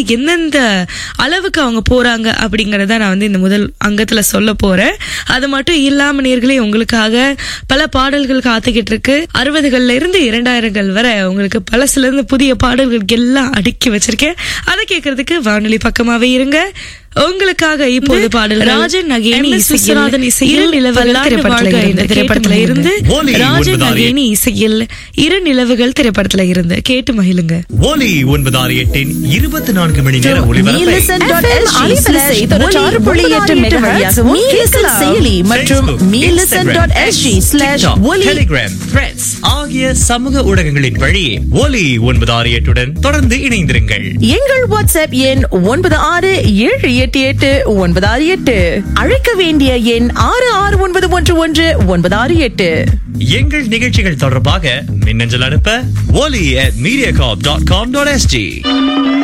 எந்தெந்த அளவுக்கு அவங்க போறாங்க அப்படிங்கறத நான் வந்து இந்த முதல் அங்கத்துல சொல்ல போறேன் அது மட்டும் இல்லாம நேர்களே உங்களுக்காக பல பாடல்கள் காத்துக்கிட்டு இருக்கு அறுபதுகள்ல இருந்து இரண்டாயிரங்கள் வரை உங்களுக்கு பழசுல இருந்து புதிய பாடல்கள் எல்லாம் அடுக்கி வச்சிருக்கேன் அதை கேட்கறதுக்கு வானொலி பக்கமாவே இருங்க உங்களுக்காக இப்போது பாடல் ராஜன் நகேனி இசையில் இரு நிலவுகள் திரைப்படத்துல இருந்து திரைப்படத்துல இருந்து ஒலி ராஜன் ஒன்பதாறு நகேனி இசையில் இரு நிலவுகள் திரைப்படத்துல இருந்து கேட்டு மகிழுங்க ஒலி ஒன்பதாறு எட்டின் இருபத்தி நான்கு மணி நேர ஒளிபரப்பை அலைவரிசை தொண்ணூற்றாறு புள்ளி எட்டு மெகா வழியாகவும் மீலசன் செயலி மற்றும் Facebook, மீலசன் dot Instagram, SG X, slash TikTok, ஒலி Telegram, Threads ஆகிய சமூக ஊடகங்களின் வழி ஒலி ஒன்பதாறு எட்டுடன் தொடர்ந்து இணைந்திருங்கள் எங்கள் வாட்ஸ்அப் எண் ஒன்பது ஆறு ஏழு எட்டு எட்டு ஒன்பது ஆறு எட்டு அழைக்க வேண்டிய எண் ஆறு ஆறு ஒன்பது ஒன்று ஒன்று ஒன்பது ஆறு எட்டு எங்கள் நிகழ்ச்சிகள் தொடர்பாக மின்னஞ்சல் அனுப்ப ஒலி at mediacorp.com.sg